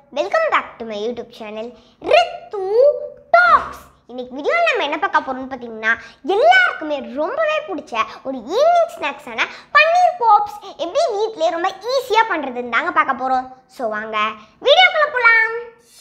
welcome back to my YouTube channel Rithu talks இன்னைக்கு வீடியோவில் நம்ம என்ன பார்க்க போறோம்னு பார்த்தீங்கன்னா எல்லாருக்குமே ரொம்பவே பிடிச்ச ஒரு ஈவினிங் ஸ்நாக்ஸான பன்னீர் பாப்ஸ் எப்படி வீட்டிலே ரொம்ப ஈஸியாக பண்ணுறதுன்னு தாங்க பார்க்க போகிறோம் ஸோ வாங்க வீடியோக்குள்ள போகலாம்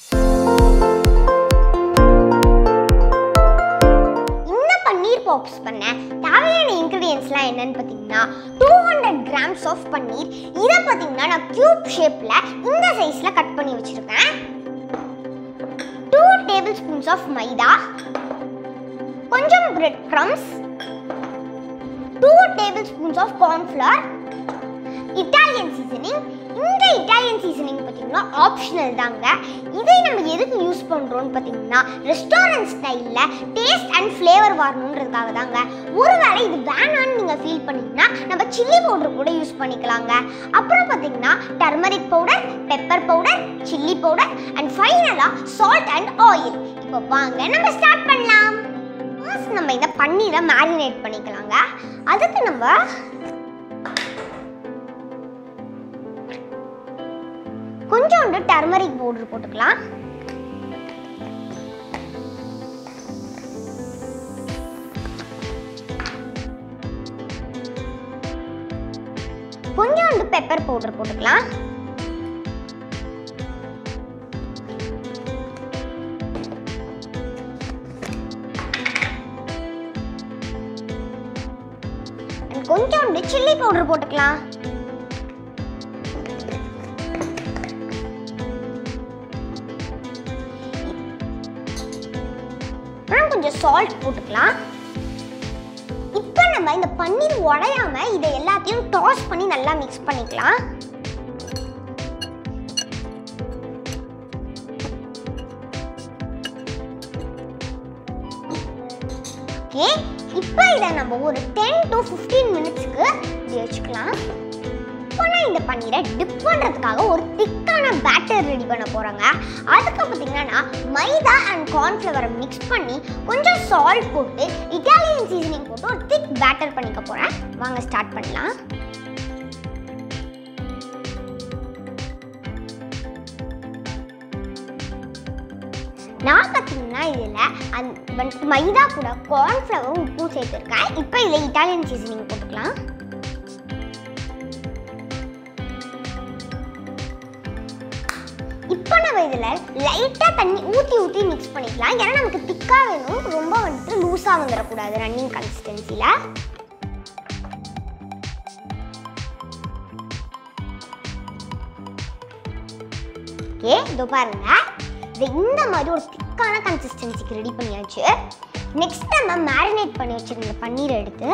இந்த பன்னீர் பாப்ஸ் பண்ண தேவையான இன்க்ரீடியன்ஸ்லாம் என்னன்னு பார்த்தீங்கன்னா two hundred grams of paneer இதை பார்த்தீங்கன்னா நான் க்யூப் ஷேப்பில் இந்த சைஸில் கட் பண்ணி வச்சுருக்கேன் two tablespoons of maida கொஞ்சம் bread crumbs two tablespoons of cornflour Italian seasoning இந்த இட்டாலியன் சீசனிங் பார்த்தீங்கன்னா ஆப்ஷனல் தாங்க இதை நம்ம எதுக்கு யூஸ் பண்ணுறோம்னு பார்த்தீங்கன்னா ரெஸ்டாரண்ட் ஸ்டைலில் டேஸ்ட் அண்ட் ஃப்ளேவர் வரணுன்றதுக்காக தாங்க ஒருவேளை இது வேணான்னு நீங்கள் ஃபீல் பண்ணீங்கன்னா நம்ம சில்லி பவுடர் கூட யூஸ் பண்ணிக்கலாங்க அப்புறம் பார்த்தீங்கன்னா turmeric powder pepper powder chilli powder and ஃபைனலாக சால்ட் அண்ட் ஆயில் இப்போ வாங்க நம்ம ஸ்டார்ட் பண்ணலாம் ஃபர்ஸ்ட் நம்ம இந்த பன்னீரை மேரினேட் பண்ணிக்கலாங்க அதுக்கு நம்ம கொஞ்சோண்டு டர்மரிக் பவுடர் போட்டுக்கலாம் கொஞ்சோண்டு பெப்பர் பவுடர் போட்டுக்கலாம் And கொஞ்சோண்டு சில்லி பவுடர் போட்டுக்கலாம் அப்புறம் கொஞ்சம் சால்ட் போட்டுக்கலாம் இப்போ நம்ம இந்த பன்னீர் உடையாம இதை எல்லாத்தையும் டாஸ் பண்ணி நல்லா மிக்ஸ் பண்ணிக்கலாம் ஓகே இப்போ இதை நம்ம ஒரு டென் டு ஃபிஃப்டீன் மினிட்ஸ்க்கு இப்படி வச்சுக்கலாம் இப்போ நான் இந்த பன்னீரை டிப் பண்ணுறதுக்காக ஒரு திக்கான பேட்டர் ரெடி பண்ண போகிறேங்க அதுக்கு பார்த்தீங்கன்னா நான் மைதா அண்ட் கார்ன்ஃப்ளவரை மிக்ஸ் பண்ணி கொஞ்சம் சால்ட் போட்டு இட்டாலியன் சீசனிங் போட்டு ஒரு திக் பேட்டர் பண்ணிக்க போகிறேன் வாங்க ஸ்டார்ட் பண்ணலாம் நான் பார்த்தீங்கன்னா இதில் அந்த மைதா கூட கார்ன்ஃப்ளவரும் உப்பும் சேர்த்துருக்கேன் இப்போ இதில் இட்டாலியன் சீசனிங் போட்டுக்கலாம் இப்போ நம்ம இதில் லைட்டாக தண்ணி ஊற்றி ஊற்றி மிக்ஸ் பண்ணிக்கலாம் ஏன்னா நமக்கு திக்காக வேணும் ரொம்ப வந்துட்டு லூஸாக வந்துடக்கூடாது ரன்னிங் கன்சிஸ்டன்சியில் ஓகே இதோ பாருங்க இது இந்த மாதிரி ஒரு திக்கான கன்சிஸ்டன்சிக்கு ரெடி பண்ணியாச்சு நெக்ஸ்ட் நம்ம மேரினேட் பண்ணி வச்சிருந்த பன்னீரை எடுத்து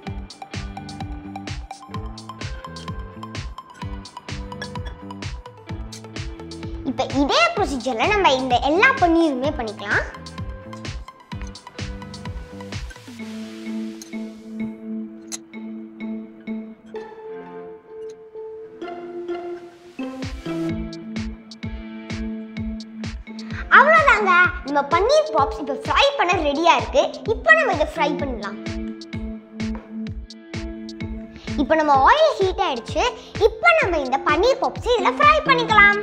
இப்போ இதே ப்ரொசீஜரில் நம்ம இந்த எல்லா பன்னீருமே பண்ணிக்கலாம் அவ்வளோதாங்க நம்ம பன்னீர் பாப்ஸ் இப்போ ஃப்ரை பண்ண ரெடியாக இருக்கு இப்போ நம்ம இதை ஃப்ரை பண்ணலாம் இப்போ நம்ம ஆயில் ஹீட் ஆயிடுச்சு இப்போ நம்ம இந்த பன்னீர் பாப்ஸ் இதில் ஃப்ரை பண்ணிக்கலாம்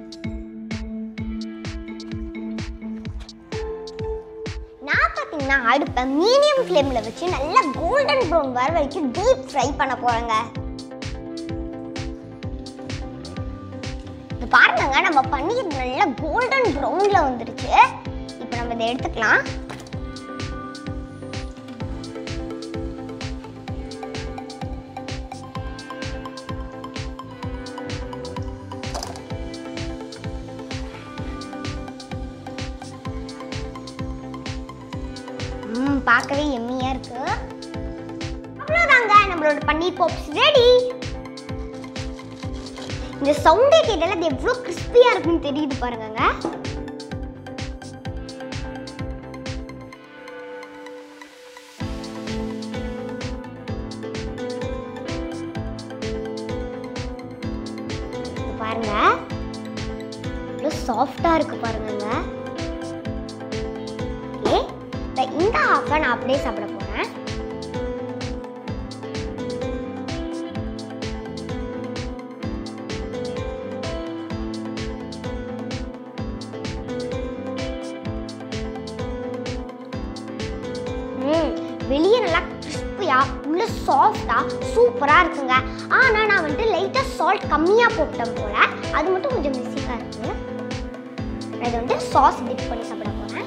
நான் பார்த்தீங்கன்னா அடுப்பை மீடியம் ஃப்ளேமில் வச்சு நல்லா கோல்டன் ப்ரௌன் வர வரைக்கும் டீப் ஃப்ரை பண்ண போகிறேங்க இது பாருங்க நம்ம பன்னீர் நல்லா கோல்டன் ப்ரௌனில் வந்துருச்சு இப்போ நம்ம இதை எடுத்துக்கலாம் ம் பார்க்கவே எம்மியா இருக்கு அவ்வளோதாங்க நம்மளோட பன்னீர் பாப்ஸ் ரெடி இந்த சவுண்டே கேட்டால அது எவ்வளோ கிறிஸ்பியாக இருக்குன்னு தெரியுது பாருங்கங்க இது பாருங்க எவ்வளோ சாஃப்டாக இருக்கு பாருங்கங்க ஓகே இப்போ இந்த ஹாஃபை நான் அப்படியே சாப்பிட போகிறேன் வந்துட்டு சாஃப்டாக சூப்பராக இருக்குங்க ஆனால் நான் வந்துட்டு லைட்டாக சால்ட் கம்மியாக போட்டேன் போல் அது மட்டும் கொஞ்சம் மிஸ்ஸிங்காக இருக்குது நான் இதை வந்து சாஸ் டிப் பண்ணி சாப்பிட போகிறேன்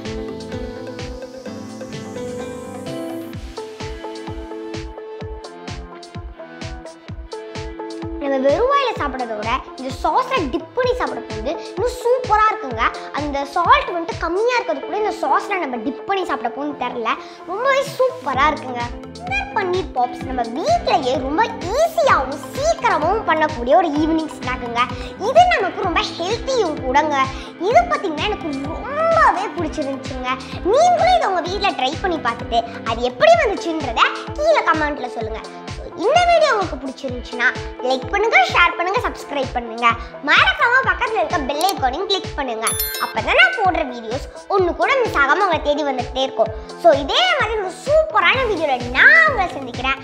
நம்ம வெறும் வாயில் சாப்பிட்றத விட இந்த சாஸில் டிப் பண்ணி சாப்பிடும்போது இன்னும் சூப்பராக இருக்குங்க அந்த சால்ட் வந்துட்டு கம்மியாக இருக்கிறது கூட இந்த சாஸில் நம்ம டிப் பண்ணி சாப்பிட போகணும்னு தெரில ரொம்பவே சூப்பராக இருக்குங்க இந்த பன்னீர் பாப்ஸ் நம்ம வீட்டிலேயே ரொம்ப ஈஸியாகவும் சீக்கிரமாகவும் பண்ணக்கூடிய ஒரு ஈவினிங் ஸ்நாக்குங்க இது நமக்கு ரொம்ப ஹெல்த்தியும் கூடங்க இது பார்த்திங்கன்னா எனக்கு ரொம்பவே பிடிச்சிருந்துச்சுங்க நீங்களும் இதை உங்கள் வீட்டில் ட்ரை பண்ணி பார்த்துட்டு அது எப்படி வந்துச்சுன்றத கீழே கமெண்ட்டில் சொல்லுங்கள் இந்த வீடியோ உங்களுக்கு பிடிச்சிருந்துச்சுன்னா லைக் பண்ணுங்க ஷேர் பண்ணுங்க சப்ஸ்கிரைப் பண்ணுங்க மறக்காம பக்கத்துல இருக்க பெல் ஐக்கானையும் கிளிக் பண்ணுங்க அப்பதான் நான் போடுற வீடியோஸ் ஒன்று கூட மிஸ் ஆகாம உங்களை தேடி வந்துட்டே இருக்கும் ஸோ இதே மாதிரி ஒரு சூப்பரான வீடியோல நான் உங்களை சந்திக்கிறேன்